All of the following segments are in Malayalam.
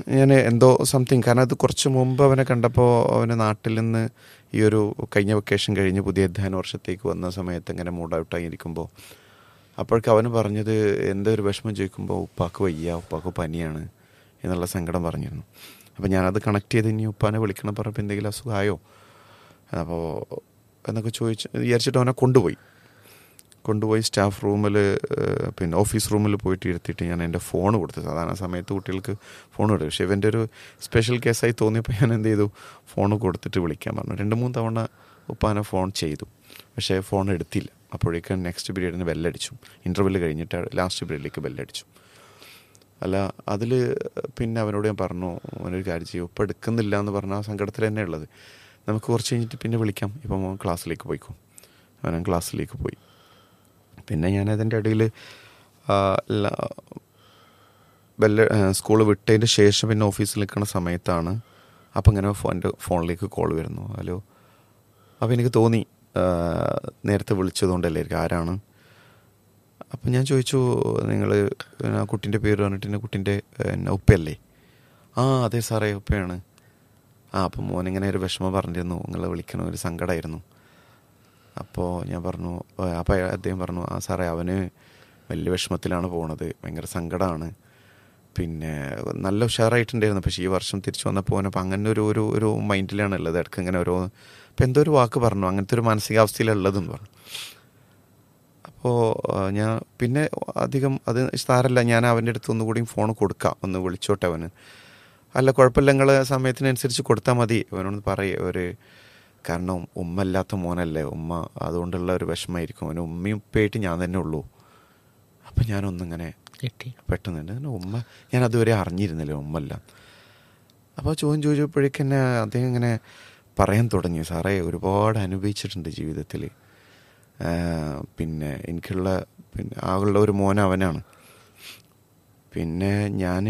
ഞാൻ എന്തോ സംതിങ് കാരണം അത് കുറച്ച് മുമ്പ് അവനെ കണ്ടപ്പോൾ അവന് നാട്ടിൽ നിന്ന് ഈ ഒരു കഴിഞ്ഞ വെക്കേഷൻ കഴിഞ്ഞ് പുതിയ അധ്യയന വർഷത്തേക്ക് വന്ന സമയത്ത് ഇങ്ങനെ മൂഡ് ഔട്ടായിരിക്കുമ്പോൾ അപ്പോഴേക്ക് അവന് പറഞ്ഞത് എന്താ ഒരു വിഷമം ചോദിക്കുമ്പോൾ ഉപ്പാക്ക് വയ്യ ഉപ്പാക്ക് പനിയാണ് എന്നുള്ള സങ്കടം പറഞ്ഞിരുന്നു അപ്പോൾ ഞാനത് കണക്ട് ചെയ്ത് ഇനി ഉപ്പാനെ വിളിക്കണം പറഞ്ഞപ്പോൾ എന്തെങ്കിലും അസുഖമായോ അപ്പോൾ എന്നൊക്കെ ചോദിച്ച് വിചാരിച്ചിട്ട് അവനെ കൊണ്ടുപോയി കൊണ്ടുപോയി സ്റ്റാഫ് റൂമിൽ പിന്നെ ഓഫീസ് റൂമിൽ പോയിട്ട് ഇരുത്തിയിട്ട് ഞാൻ എൻ്റെ ഫോൺ കൊടുത്തു സാധാരണ സമയത്ത് കുട്ടികൾക്ക് ഫോൺ കൊടുക്കും പക്ഷേ ഇവൻ്റെ ഒരു സ്പെഷ്യൽ കേസായി തോന്നിയപ്പോൾ ഞാൻ എന്ത് ചെയ്തു ഫോൺ കൊടുത്തിട്ട് വിളിക്കാൻ പറഞ്ഞു രണ്ട് മൂന്ന് തവണ ഉപ്പാനെ ഫോൺ ചെയ്തു പക്ഷേ ഫോൺ എടുത്തില്ല അപ്പോഴേക്കും നെക്സ്റ്റ് പീരീഡിന് ബെല്ലടിച്ചു ഇൻ്റർവെൽ കഴിഞ്ഞിട്ട് ലാസ്റ്റ് പീരീഡിലേക്ക് ബെല്ലടിച്ചു അല്ല അതിൽ പിന്നെ അവനോട് ഞാൻ പറഞ്ഞു അവനൊരു കാര്യം ചെയ്യും ഇപ്പം എടുക്കുന്നില്ല എന്ന് പറഞ്ഞ ആ സങ്കടത്തിൽ തന്നെ ഉള്ളത് നമുക്ക് കുറച്ച് കഴിഞ്ഞിട്ട് പിന്നെ വിളിക്കാം ഇപ്പം മോൻ ക്ലാസ്സിലേക്ക് പോയിക്കോ അവൻ ക്ലാസ്സിലേക്ക് പോയി പിന്നെ ഞാൻ അതിൻ്റെ ഇടയിൽ ബെല്ല സ്കൂൾ വിട്ടതിൻ്റെ ശേഷം പിന്നെ ഓഫീസിൽ നിൽക്കുന്ന സമയത്താണ് അപ്പം ഇങ്ങനെ എൻ്റെ ഫോണിലേക്ക് കോൾ വരുന്നു ഹലോ അപ്പോൾ എനിക്ക് തോന്നി ആ, നേരത്തെ വിളിച്ചതുകൊണ്ടല്ലേ എനിക്ക് ആരാണ് അപ്പം ഞാൻ ചോദിച്ചു നിങ്ങൾ ആ കുട്ടീൻ്റെ പേര് പറഞ്ഞിട്ട് എൻ്റെ കുട്ടീൻ്റെ എന്നെ ഉപ്പയല്ലേ ആ അതെ സാറേ ഉപ്പയാണ് ആ അപ്പം മോനിങ്ങനെ ഒരു വിഷമം പറഞ്ഞിരുന്നു നിങ്ങളെ വിളിക്കണം ഒരു സങ്കടമായിരുന്നു അപ്പോൾ ഞാൻ പറഞ്ഞു അപ്പോൾ അദ്ദേഹം പറഞ്ഞു ആ സാറേ അവന് വലിയ വിഷമത്തിലാണ് പോണത് ഭയങ്കര സങ്കടമാണ് പിന്നെ നല്ല ഉഷാറായിട്ടുണ്ടായിരുന്നു പക്ഷേ ഈ വർഷം തിരിച്ചു വന്നപ്പോൾ അവനപ്പോൾ അങ്ങനെ ഒരു ഒരു ഒരു മൈൻഡിലാണ് ഉള്ളത് ഇടയ്ക്ക് ഇങ്ങനെ ഓരോ ഇപ്പം എന്തോ ഒരു വാക്ക് പറഞ്ഞു അങ്ങനത്തെ ഒരു മാനസികാവസ്ഥയിലുള്ളതെന്ന് പറഞ്ഞു അപ്പോൾ ഞാൻ പിന്നെ അധികം അത് സാരല്ല ഞാൻ അവൻ്റെ അടുത്ത് ഒന്നുകൂടിയും ഫോൺ കൊടുക്കാം ഒന്ന് വിളിച്ചോട്ടെ അവന് അല്ല കുഴപ്പമില്ല നിങ്ങൾ സമയത്തിനനുസരിച്ച് കൊടുത്താൽ മതി അവനോട് പറയുക ഒരു കാരണം ഉമ്മ അല്ലാത്ത മോനല്ലേ ഉമ്മ അതുകൊണ്ടുള്ള ഒരു വിഷമമായിരിക്കും അവന് ഉമ്മയും ഉപ്പയായിട്ട് ഞാൻ തന്നെ ഉള്ളൂ അപ്പം ഞാനൊന്നിങ്ങനെ കിട്ടി പെട്ടെന്ന് തന്നെ കാരണം ഉമ്മ ഞാൻ അതുവരെ അറിഞ്ഞിരുന്നില്ല ഉമ്മല്ല അപ്പോൾ ചോദ്യം ചോദിച്ചപ്പോഴേക്ക് തന്നെ അദ്ദേഹം ഇങ്ങനെ പറയാൻ തുടങ്ങി സാറേ ഒരുപാട് അനുഭവിച്ചിട്ടുണ്ട് ജീവിതത്തിൽ പിന്നെ എനിക്കുള്ള പിന്നെ ആകുള്ള ഒരു മോൻ അവനാണ് പിന്നെ ഞാൻ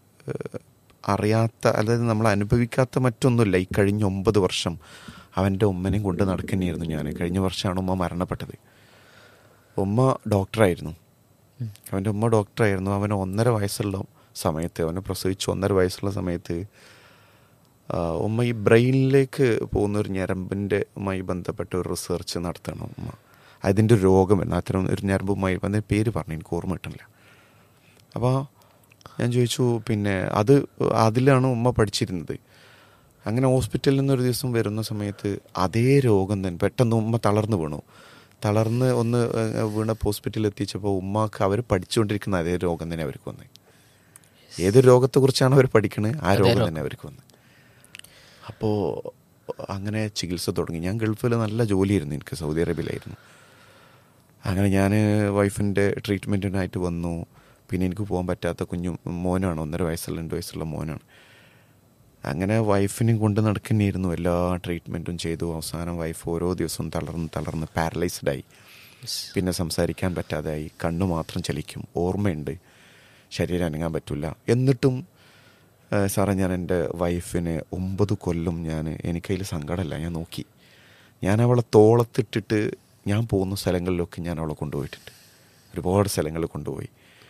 അറിയാത്ത അതായത് നമ്മൾ അനുഭവിക്കാത്ത മറ്റൊന്നുമില്ല ഈ കഴിഞ്ഞ ഒമ്പത് വർഷം അവൻ്റെ ഉമ്മനെയും കൊണ്ട് നടക്കുന്നതായിരുന്നു ഞാൻ കഴിഞ്ഞ വർഷമാണ് ഉമ്മ മരണപ്പെട്ടത് ഉമ്മ ഡോക്ടറായിരുന്നു അവൻ്റെ ഉമ്മ ഡോക്ടറായിരുന്നു അവൻ ഒന്നര വയസ്സുള്ള സമയത്ത് അവനെ പ്രസവിച്ചു ഒന്നര വയസ്സുള്ള സമയത്ത് ആ, ഉമ്മ ഈ ബ്രെയിനിലേക്ക് പോകുന്ന ഒരു ഞരമ്പിൻ്റെമായി ബന്ധപ്പെട്ട ഒരു റിസർച്ച് നടത്തണം ഉമ്മ അതിൻ്റെ ഒരു രോഗം വരുന്നു അത്തരം ഒരു ഞരമ്പുമായി അതിൻ്റെ പേര് പറഞ്ഞു എനിക്ക് ഓർമ്മ കിട്ടുന്നില്ല അപ്പോൾ ഞാൻ ചോദിച്ചു പിന്നെ അത് അതിലാണ് ഉമ്മ പഠിച്ചിരുന്നത് അങ്ങനെ ഹോസ്പിറ്റലിൽ നിന്ന് ഒരു ദിവസം വരുന്ന സമയത്ത് അതേ രോഗം തന്നെ പെട്ടെന്ന് ഉമ്മ തളർന്നു വീണു തളർന്ന് ഒന്ന് ഏഹ്, വീണപ്പോൾ ഹോസ്പിറ്റലിൽ എത്തിച്ചപ്പോൾ ഉമ്മക്ക് അവർ പഠിച്ചുകൊണ്ടിരിക്കുന്ന അതേ രോഗം തന്നെ അവർക്ക് വന്നത് ഏത് രോഗത്തെക്കുറിച്ചാണ് അവർ പഠിക്കുന്നത് ആ രോഗം തന്നെ അവർക്ക് വന്നത് അപ്പോൾ അങ്ങനെ ചികിത്സ തുടങ്ങി ഞാൻ ഗൾഫിൽ നല്ല ജോലിയായിരുന്നു എനിക്ക് സൗദി അറേബ്യയിലായിരുന്നു അങ്ങനെ ഞാൻ വൈഫിൻ്റെ ട്രീറ്റ്മെൻറ്റിനായിട്ട് വന്നു പിന്നെ എനിക്ക് പോകാൻ പറ്റാത്ത കുഞ്ഞു മോനാണ് ഒന്നര വയസ്സുള്ള രണ്ട് വയസ്സുള്ള മോനാണ് അങ്ങനെ വൈഫിനെയും കൊണ്ട് നടക്കുന്നതായിരുന്നു എല്ലാ ട്രീറ്റ്മെൻറ്റും ചെയ്തു അവസാനം വൈഫ് ഓരോ ദിവസവും തളർന്ന് തളർന്ന് പാരലൈസ്ഡായി പിന്നെ സംസാരിക്കാൻ പറ്റാതായി കണ്ണു മാത്രം ചലിക്കും ഓർമ്മയുണ്ട് ശരീരം അനങ്ങാൻ പറ്റില്ല എന്നിട്ടും ആ, സാറേ ഞാൻ എൻ്റെ വൈഫിന് ഒമ്പത് കൊല്ലം ഞാൻ എനിക്കതിൽ സങ്കടമല്ല ഞാൻ നോക്കി ഞാൻ അവളെ തോളത്തിട്ടിട്ട് ഞാൻ പോകുന്ന സ്ഥലങ്ങളിലൊക്കെ ഞാൻ അവളെ കൊണ്ടുപോയിട്ടുണ്ട് ഒരുപാട് സ്ഥലങ്ങളിൽ കൊണ്ടുപോയി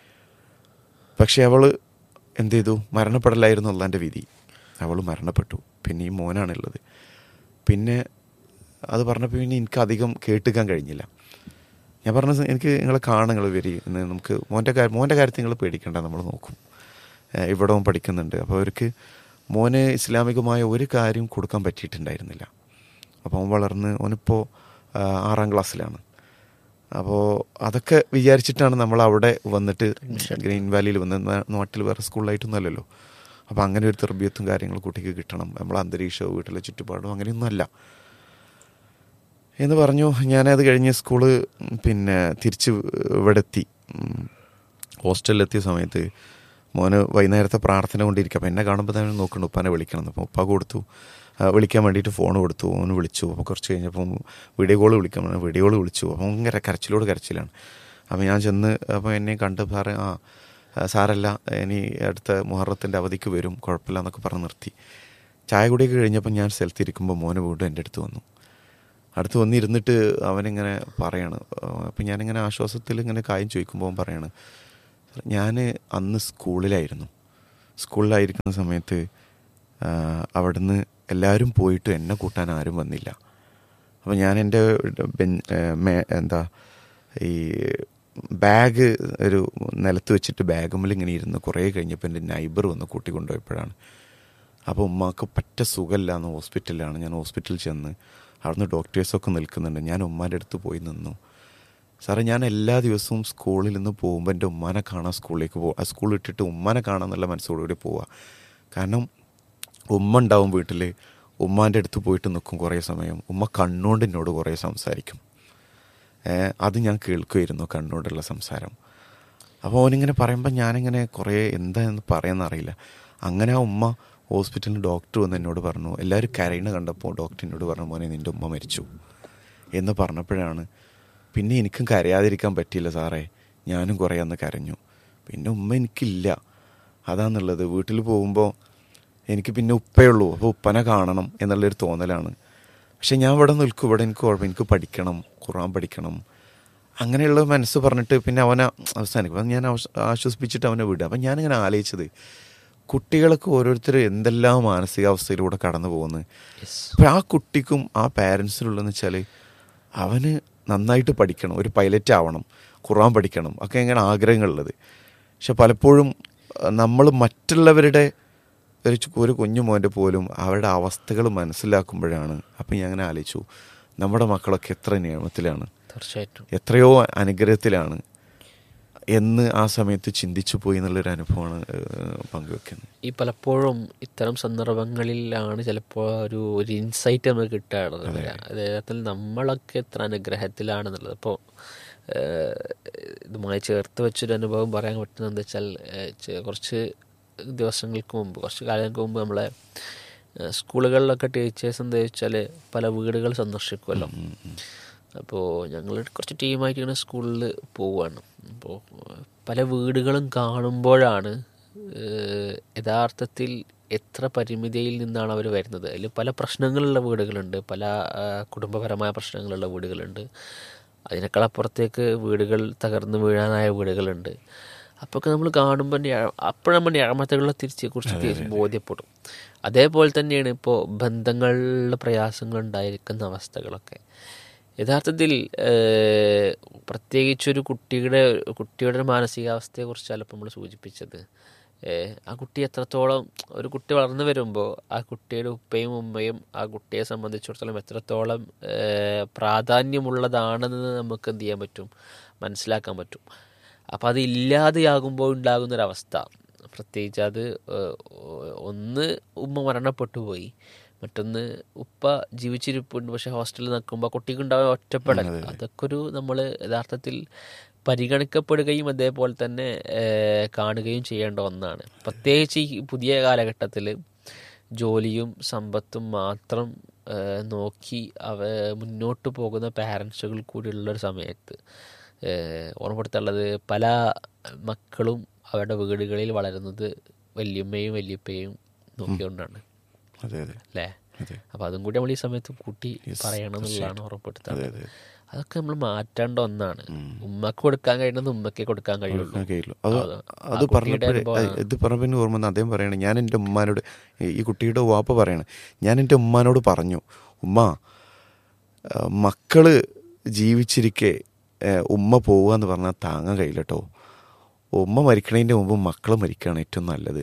പക്ഷെ അവൾ എന്ത് ചെയ്തു മരണപ്പെടലായിരുന്നു അള്ളാൻ്റെ വിധി അവൾ മരണപ്പെട്ടു പിന്നെ ഈ മോനാണുള്ളത് പിന്നെ അത് പറഞ്ഞപ്പോൾ പിന്നെ എനിക്ക് അധികം കേട്ടുക്കാൻ കഴിഞ്ഞില്ല ഞാൻ പറഞ്ഞ സ- എനിക്ക് നിങ്ങളെ കാണുക നിങ്ങൾ വരി എന്ന് നമുക്ക് മോൻ്റെ കാര്യം മോൻ്റെ കാര്യത്തിൽ നിങ്ങൾ പേടിക്കണ്ട നമ്മൾ നോക്കും ഏഹ് ഇവിടെ അവൻ പഠിക്കുന്നുണ്ട് അപ്പോൾ അവർക്ക് മോന് ഇസ്ലാമികമായ ഒരു കാര്യം കൊടുക്കാൻ പറ്റിയിട്ടുണ്ടായിരുന്നില്ല അപ്പോൾ അവൻ വളർന്ന് അവനിപ്പോൾ ആറാം ക്ലാസ്സിലാണ് അപ്പോൾ അതൊക്കെ വിചാരിച്ചിട്ടാണ് നമ്മൾ അവിടെ വന്നിട്ട് ഗ്രീൻ വാലിയിൽ വന്ന് നാ- നാട്ടിൽ വേറെ സ്കൂളിലായിട്ടൊന്നും അല്ലല്ലോ അപ്പോൾ അങ്ങനെ ഒരു തെർബിയത്തും കാര്യങ്ങളും കുട്ടിക്ക് കിട്ടണം നമ്മളെ അന്തരീക്ഷവും വീട്ടിലെ ചുറ്റുപാടും അങ്ങനെയൊന്നും അല്ല എന്ന് പറഞ്ഞു ഞാനത് കഴിഞ്ഞ് സ്കൂള് പിന്നെ തിരിച്ച് ഇവിടെ എത്തി ഉം. ഹോസ്റ്റലിലെത്തിയ സമയത്ത് മോന് വൈകുന്നേരത്തെ പ്രാർത്ഥന കൊണ്ടിരിക്കുക അപ്പം എന്നെ കാണുമ്പോൾ തന്നെ നോക്കണം ഉപ്പാനെ വിളിക്കണം അപ്പോൾ ഉപ്പ കൊടുത്തു ആ, വിളിക്കാൻ വേണ്ടിയിട്ട് ഫോൺ കൊടുത്തു അവന് വിളിച്ചു അപ്പോൾ കുറച്ച് കഴിഞ്ഞപ്പോൾ വീഡിയോ കോൾ വിളിക്കാൻ പറഞ്ഞു വീഡിയോ കോൾ വിളിച്ചു അപ്പോൾ ഭയങ്കര കരച്ചിലോട് കരച്ചിലാണ് അപ്പോൾ ഞാൻ ചെന്ന് അപ്പോൾ എന്നെ കണ്ട് സാറേ ആ ആ, സാരല്ല ഇനി അടുത്ത മുഹറത്തിൻ്റെ അവധിക്ക് വരും കുഴപ്പമില്ല എന്നൊക്കെ പറഞ്ഞ് നിർത്തി ചായ കുടിയൊക്കെ കഴിഞ്ഞപ്പോൾ ഞാൻ സ്ഥലത്തിരിക്കുമ്പോൾ മോന് വീണ്ടും എൻ്റെ അടുത്ത് വന്നു അടുത്ത് വന്നിരുന്നിട്ട് അവനിങ്ങനെ പറയാണ് അപ്പം ഞാനിങ്ങനെ ആശ്വാസത്തിൽ ഇങ്ങനെ കാര്യം ചോദിക്കുമ്പോൾ അവൻ പറയാണ് ഞാൻ അന്ന് സ്കൂളിലായിരുന്നു സ്കൂളിലായിരിക്കുന്ന സമയത്ത് ആ, അവിടുന്ന് എല്ലാവരും പോയിട്ട് എന്നെ കൂട്ടാൻ ആരും വന്നില്ല അപ്പോൾ ഞാൻ എൻ്റെ ബെൻ- ഏ, മേ- എന്താ ഈ ബാഗ് ഒരു നിലത്ത് വെച്ചിട്ട് ബാഗുമ്മിൽ ഇങ്ങനെ ഇരുന്ന് കുറേ കഴിഞ്ഞപ്പോൾ എൻ്റെ നൈബർ വന്ന് കൂട്ടി കൊണ്ടുപോയപ്പോഴാണ് അപ്പോൾ ഉമ്മാക്ക് പറ്റ സുഖമില്ല എന്ന് ഹോസ്പിറ്റലിലാണ് ഞാൻ ഹോസ്പിറ്റലിൽ ചെന്ന് അവിടുന്ന് ഡോക്ടേഴ്സൊക്കെ നിൽക്കുന്നുണ്ട് ഞാൻ ഉമ്മാൻ്റെ അടുത്ത് പോയി നിന്നു സാറേ ഞാൻ എല്ലാ ദിവസവും സ്കൂളിൽ നിന്ന് പോകുമ്പോൾ എൻ്റെ ഉമ്മാനെ കാണാൻ സ്കൂളിലേക്ക് പോകും ആ സ്കൂൾ ഇട്ടിട്ട് ഉമ്മാനെ കാണാൻ എന്നുള്ള മനസ്സോടുകൂടി പോവുക കാരണം ഉമ്മ ഉണ്ടാവും വീട്ടിൽ ഉമ്മാൻ്റെ അടുത്ത് പോയിട്ട് നിൽക്കും കുറേ സമയം ഉമ്മ കണ്ണുകൊണ്ട് എന്നോട് കുറേ സംസാരിക്കും ഏ, അത് ഞാൻ കേൾക്കുമായിരുന്നു കണ്ണോടുള്ള സംസാരം അപ്പോൾ അവനിങ്ങനെ പറയുമ്പോൾ ഞാനിങ്ങനെ കുറേ എന്താന്ന് പറയാമെന്ന് അറിയില്ല അങ്ങനെ ആ ഉമ്മ ഹോസ്പിറ്റലിൽ ഡോക്ടർ വന്ന് എന്നോട് പറഞ്ഞു എല്ലാവരും കരയണ കണ്ടപ്പോൾ ഡോക്ടർ എന്നോട് പറഞ്ഞു മോനെ നിൻ്റെ ഉമ്മ മരിച്ചു എന്ന് പറഞ്ഞപ്പോഴാണ് പിന്നെ എനിക്കും കരയാതിരിക്കാൻ പറ്റിയില്ല സാറേ ഞാനും കുറേ അന്ന് കരഞ്ഞു പിന്നെ ഉമ്മ എനിക്കില്ല അതാന്നുള്ളത് വീട്ടിൽ പോകുമ്പോൾ എനിക്ക് പിന്നെ ഉപ്പയേ ഉള്ളൂ അപ്പോൾ ഉപ്പനെ കാണണം എന്നുള്ളൊരു തോന്നലാണ് പക്ഷെ ഞാൻ ഇവിടെ നിൽക്കും ഇവിടെ എനിക്ക് കുഴപ്പം എനിക്ക് പഠിക്കണം ഖുറാൻ പഠിക്കണം അങ്ങനെയുള്ള മനസ്സ് പറഞ്ഞിട്ട് പിന്നെ അവനെ അവസാനിക്കും അപ്പം ഞാൻ ആശ്വ- ആശ്വസിപ്പിച്ചിട്ട് അവനെ വിടുക അപ്പം ഞാനിങ്ങനെ ആലോചിച്ചത് കുട്ടികൾക്ക് ഓരോരുത്തർ എന്തെല്ലാം മാനസികാവസ്ഥയിലൂടെ കടന്നു പോകുന്നത് അപ്പം ആ കുട്ടിക്കും ആ പാരൻസിനുള്ളതെന്ന് വെച്ചാൽ അവന് നന്നായിട്ട് പഠിക്കണം ഒരു പൈലറ്റ് ആവണം ഖുറാൻ പഠിക്കണം ഒക്കെ എങ്ങനെ ആഗ്രഹങ്ങളുള്ളത് പക്ഷെ പലപ്പോഴും നമ്മൾ മറ്റുള്ളവരുടെ ഒരു ചു- ഒരു കുഞ്ഞു മോൻ്റെ പോലും അവരുടെ അവസ്ഥകൾ മനസ്സിലാക്കുമ്പോഴാണ് അപ്പം ഞാൻ അങ്ങനെ ആലോചിച്ചു നമ്മുടെ മക്കളൊക്കെ എത്ര നിയമത്തിലാണ് തീർച്ചയായിട്ടും എത്രയോ അനുഗ്രഹത്തിലാണ് എന്ന് ആ സമയത്ത് ചിന്തിച്ചു പോയി എന്നുള്ളൊരു അനുഭവമാണ് ഏഹ്, പങ്കുവെക്കുന്നത് ഈ പലപ്പോഴും ഇത്തരം സന്ദർഭങ്ങളിലാണ് ചിലപ്പോൾ ഒരു ഒരു ഇൻസൈറ്റ് നമുക്ക് കിട്ടാറുള്ളത് അതായത് നമ്മളൊക്കെ എത്ര അനുഗ്രഹത്തിലാണെന്നുള്ളത് ഇപ്പോൾ ഇതുമായി ചേർത്ത് വെച്ചൊരു അനുഭവം പറയാൻ പറ്റുന്നത് എന്താ വെച്ചാൽ ഏഹ്, ചെ- കുറച്ച് ദിവസങ്ങൾക്ക് മുമ്പ് കുറച്ച് കാലങ്ങൾക്ക് മുമ്പ് നമ്മളെ ഏഹ്, സ്കൂളുകളിലൊക്കെ ടീച്ചേഴ്സ് എന്താ വെച്ചാൽ പല വീടുകൾ സന്ദർശിക്കുമല്ലോ അപ്പോൾ ഞങ്ങൾ കുറച്ച് ടീമായിട്ട് ഇങ്ങനെ സ്കൂളിൽ പോവുകയാണ് അപ്പോൾ പല വീടുകളും കാണുമ്പോഴാണ് ഏഹ്, യഥാർത്ഥത്തിൽ എത്ര പരിമിതിയിൽ നിന്നാണ് അവർ വരുന്നത് അതിൽ പല പ്രശ്നങ്ങളുള്ള വീടുകളുണ്ട് പല ആ, കുടുംബപരമായ പ്രശ്നങ്ങളുള്ള വീടുകളുണ്ട് അതിനേക്കാൾ അപ്പുറത്തേക്ക് വീടുകൾ തകർന്നു വീഴാനായ വീടുകളുണ്ട് അപ്പൊക്കെ നമ്മൾ കാണുമ്പോൾ അപ്പോഴും നമ്മൾ ഞാമത്തകളെ തിരിച്ച് കുറിച്ച് തിരിച്ച് ബോധ്യപ്പെടും അതേപോലെ തന്നെയാണ് ഇപ്പോൾ ബന്ധങ്ങളിലെ പ്രയാസങ്ങൾ ഉണ്ടായിരിക്കുന്ന അവസ്ഥകളൊക്കെ യഥാർത്ഥത്തിൽ ഏഹ്, പ്രത്യേകിച്ചൊരു കുട്ടിയുടെ കുട്ടിയുടെ ഒരു മാനസികാവസ്ഥയെക്കുറിച്ചല്ല ഇപ്പോൾ നമ്മൾ സൂചിപ്പിച്ചത് ഏഹ്, ആ കുട്ടി എത്രത്തോളം ഒരു കുട്ടി വളർന്നു വരുമ്പോൾ ആ കുട്ടിയുടെ ഉപ്പയും ഉമ്മയും ആ കുട്ടിയെ സംബന്ധിച്ചിടത്തോളം എത്രത്തോളം ഏഹ്, പ്രാധാന്യമുള്ളതാണെന്ന് നമുക്ക് എന്ത് ചെയ്യാൻ പറ്റും മനസ്സിലാക്കാൻ പറ്റും അപ്പോൾ അത് ഇല്ലാതെയാകുമ്പോൾ ഉണ്ടാകുന്നൊരവസ്ഥ പ്രത്യേകിച്ച് അത് ഏഹ്, ഒന്ന് ഉമ്മ മരണപ്പെട്ടു പോയി മറ്റൊന്ന് ഉപ്പ ജീവിച്ചിരിപ്പുണ്ട് പക്ഷെ ഹോസ്റ്റലിൽ നിൽക്കുമ്പോൾ കുട്ടിക്ക് ഉണ്ടാവുന്ന ഒറ്റപ്പെടൽ അതൊക്കെ ഒരു നമ്മൾ യഥാർത്ഥത്തിൽ പരിഗണിക്കപ്പെടുകയും അതേപോലെ തന്നെ ഏഹ്, കാണുകയും ചെയ്യേണ്ട ഒന്നാണ് പ്രത്യേകിച്ച് ഈ പുതിയ കാലഘട്ടത്തിൽ ജോലിയും സമ്പത്തും മാത്രം ഏഹ്, നോക്കി അവ മുന്നോട്ട് പോകുന്ന പാരൻസുകൾ കൂടിയുള്ളൊരു സമയത്ത് ഏഹ്, ഓർമ്മപ്പെടുത്താനുള്ളത് പല മക്കളും അവരുടെ വീടുകളിൽ വളരുന്നത് വല്യമ്മയും വല്യപ്പയും നോക്കിക്കൊണ്ടാണ് അതെ അതെ അല്ലേ അതെ അപ്പോൾ അതും കൂടി നമ്മൾ ഈ സമയത്ത് കൂട്ടി പറയണം എന്നുള്ളതാണ് ഓർമ്മപ്പെടുത്തുന്നത് അതെ. അതൊക്കെ നമ്മൾ മാറ്റേണ്ട ഒന്നാണ് ഉമ്മക്ക് കൊടുക്കാൻ കഴിയുന്നത് ഉമ്മക്ക് കൊടുക്കാൻ കഴിയുള്ളൂ കൊടുക്കാൻ കഴിയുള്ളൂ അത് അത് ആ അത് കുട്ടിയുടെ പറഞ്ഞപ്പോഴേ അനുഭവമാണ്. അത് ഇത് പറഞ്ഞപ്പോൾ ഓർമ്മ വന്നു അദ്ദേഹം പറയണേ ഞാൻ എൻ്റെ ഉമ്മാനോട് ഈ കുട്ടിയുടെ വാപ്പ പറയണേ ഞാൻ എൻ്റെ ഉമ്മാനോട് പറഞ്ഞു ഉമ്മ ആ, മക്കള് ജീവിച്ചിരിക്കെ ഏ, ഉമ്മ പോവുക എന്ന് പറഞ്ഞാൽ താങ്ങാൻ കഴിയില്ല കേട്ടോ ഉമ്മ മരിക്കണതിൻ്റെ മുമ്പ് മക്കൾ മരിക്കുകയാണ് ഏറ്റവും നല്ലത്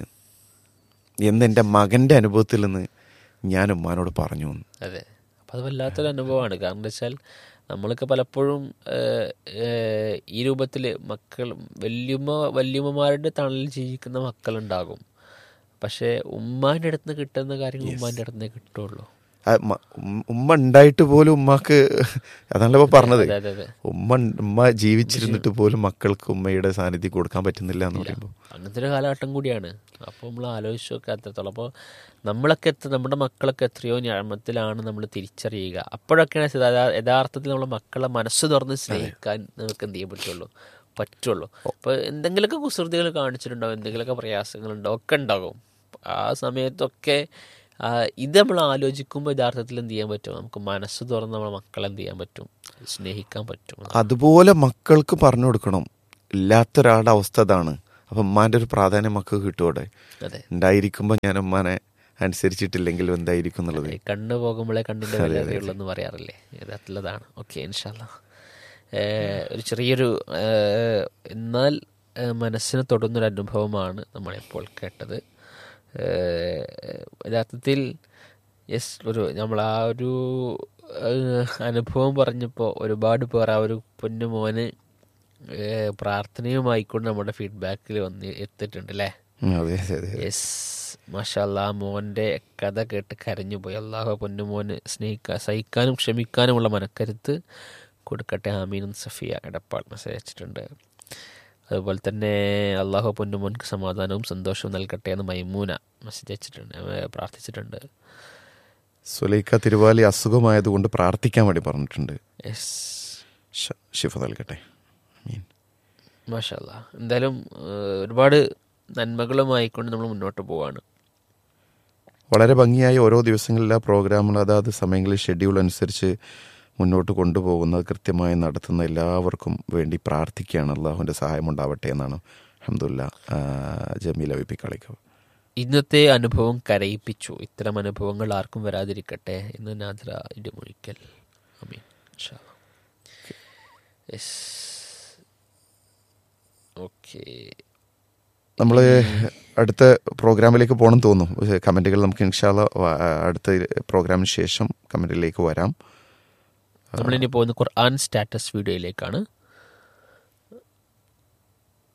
എന്ന് എൻ്റെ മകൻ്റെ അനുഭവത്തിൽ നിന്ന് ഞാൻ ഉമ്മാനോട് പറഞ്ഞു എന്ന്. അതെ അപ്പം അത് വല്ലാത്തൊരു അനുഭവമാണ് കാരണം എന്താ വെച്ചാൽ നമ്മളൊക്കെ പലപ്പോഴും ഏഹ്, ഏഹ്, ഈ രൂപത്തിൽ മക്കൾ വല്യമ്മ വല്യമ്മമാരുടെ തണലിൽ ജീവിക്കുന്ന മക്കളുണ്ടാകും പക്ഷേ ഉമ്മാൻ്റെ അടുത്ത് നിന്ന് കിട്ടുന്ന കാര്യങ്ങൾ ഉമ്മാൻ്റെ അടുത്ത് നിന്നേ കിട്ടുള്ളൂ ആ, മ- ഉം- ഉമ്മ ഉണ്ടായിട്ട് പോലും ഉമ്മാക്ക് അതാണല്ലോ ഇപ്പൊ പറഞ്ഞത് അതെ അതെ അതെ ഉമ്മ ഉമ്മ ജീവിച്ചിരുന്നിട്ട് പോലും മക്കൾക്ക് ഉമ്മയുടെ സാന്നിധ്യം കൊടുക്കാൻ പറ്റുന്നില്ല എന്ന് പറയുമ്പോൾ അങ്ങനത്തെ ഒരു കാലഘട്ടം കൂടിയാണ് അപ്പോൾ നമ്മൾ ആലോചിച്ച് നോക്കുക അത്രത്തോളം അപ്പോൾ നമ്മളൊക്കെ എത്ര നമ്മുടെ മക്കളൊക്കെ എത്രയോ ഞാമത്തിലാണ് നമ്മൾ തിരിച്ചറിയുക അപ്പോഴൊക്കെയാണ് യഥാ- യഥാർത്ഥത്തിൽ നമ്മളെ മക്കളെ മനസ്സ് തുറന്ന് സ്നേഹിക്കാൻ നമുക്ക് എന്ത് ചെയ്യാൻ പറ്റുള്ളൂ പറ്റുള്ളൂ അപ്പോൾ എന്തെങ്കിലുമൊക്കെ കുസൃതികൾ കാണിച്ചിട്ടുണ്ടാവും എന്തെങ്കിലുമൊക്കെ പ്രയാസങ്ങളുണ്ടാവും ഒക്കെ ഉണ്ടാകും ആ സമയത്തൊക്കെ ആ, ഇത് നമ്മൾ ആലോചിക്കുമ്പോൾ യഥാർത്ഥത്തിൽ എന്ത് ചെയ്യാൻ പറ്റും നമുക്ക് മനസ്സ് തുറന്ന് നമ്മളെ മക്കളെ എന്ത് ചെയ്യാൻ പറ്റും സ്നേഹിക്കാൻ പറ്റും അതുപോലെ മക്കൾക്ക് പറഞ്ഞു കൊടുക്കണം ഇല്ലാത്ത ഒരാളുടെ അവസ്ഥ അതാണ് അപ്പം ഉമ്മാൻ്റെ ഒരു പ്രാധാന്യം മക്കൾക്ക് കിട്ടുമോടെ അതെ ഉണ്ടായിരിക്കുമ്പോൾ ഞാൻ ഉമ്മാനെ അനുസരിച്ചിട്ടില്ലെങ്കിലും എന്തായിരിക്കും എന്നുള്ളത് ഈ കണ്ണ് പോകുമ്പോഴേ കണ്ണിൻ്റെ വില അറിയുള്ളൂ എന്ന് പറയാറില്ലേ യഥാർത്ഥത്തിലതാണ് ഓക്കെ ഇൻഷാല്ല ഒരു ചെറിയൊരു ഏഹ്, എന്നാൽ ഏഹ്, മനസ്സിന് തൊടുന്നൊരു അനുഭവമാണ് നമ്മളിപ്പോൾ കേട്ടത് ഏഹ്, യഥാർത്ഥത്തിൽ യെസ് ഒരു നമ്മൾ ആ ഒരു ഏഹ്, അനുഭവം പറഞ്ഞപ്പോൾ ഒരുപാട് പേർ ആ ഒരു പൊന്നു മോന് ഏഹ്, പ്രാർത്ഥനയുമായിക്കൊണ്ട് നമ്മുടെ ഫീഡ്ബാക്കിൽ വന്ന് എത്തിയിട്ടുണ്ട് അല്ലേ ഉം, അതെ അതെ അതെ യെസ് മാഷല്ലാ മോൻ്റെ കഥ കേട്ട് കരഞ്ഞു പോയി അള്ളാഹു പൊന്നുമോന് സ്നേഹിക്കാൻ സഹിക്കാനും ക്ഷമിക്കാനുമുള്ള മനക്കരുത്ത് കൊടുക്കട്ടെ ആമീനും സഫിയ എടപ്പാൾ മെസ്സേജ് അയച്ചിട്ടുണ്ട് അതുപോലെ തന്നെ അള്ളാഹു പൊന്നുമോൻക്ക് സമാധാനവും സന്തോഷവും നൽകട്ടെ എന്ന് മൈമൂന മെസ്സേജ് അയച്ചിട്ടുണ്ട് ഏ, പ്രാർത്ഥിച്ചിട്ടുണ്ട് സുലൈഖ തിരുവാലി അസുഖമായതുകൊണ്ട് പ്രാർത്ഥിക്കാൻ വേണ്ടി പറഞ്ഞിട്ടുണ്ട് യെസ് ശ- ശിഫ നൽകട്ടെ ആമീൻ. മാഷല്ല എന്തായാലും ഏ, ഒരുപാട് നന്മകളുമായിക്കൊണ്ട് നമ്മൾ മുന്നോട്ട് പോവാണ് വളരെ ഭംഗിയായി ഓരോ ദിവസങ്ങളിലെ പ്രോഗ്രാമുകൾ അതാത് സമയങ്ങളിൽ ഷെഡ്യൂൾ അനുസരിച്ച് മുന്നോട്ട് കൊണ്ടുപോകുന്നത് കൃത്യമായി നടത്തുന്ന എല്ലാവർക്കും വേണ്ടി പ്രാർത്ഥിക്കുകയാണ് അള്ളാഹുവിൻ്റെ സഹായം ഉണ്ടാവട്ടെ എന്നാണ് അഹമ്മദില്ല ജമീല വി പി കളിക്കവ് ഇന്നത്തെ അനുഭവം കരയിപ്പിച്ചു ഇത്തരം അനുഭവങ്ങൾ ആർക്കും വരാതിരിക്കട്ടെ എന്ന് നാദ്ര ഇടിമുഴിക്കൽ അമീൻ ഇൻഷാ അല്ലാ. യെസ് ഓക്കെ നമ്മൾ അടുത്ത പ്രോഗ്രാമിലേക്ക് പോകണം തോന്നുന്നു കമൻറ്റുകൾ നമുക്ക് ഇൻഷാല്ല അടുത്ത പ്രോഗ്രാമിന് ശേഷം കമൻറ്റിലേക്ക് വരാം നമ്മളിനി പോകുന്ന ഖുർആൻ സ്റ്റാറ്റസ് വീഡിയോയിലേക്കാണ്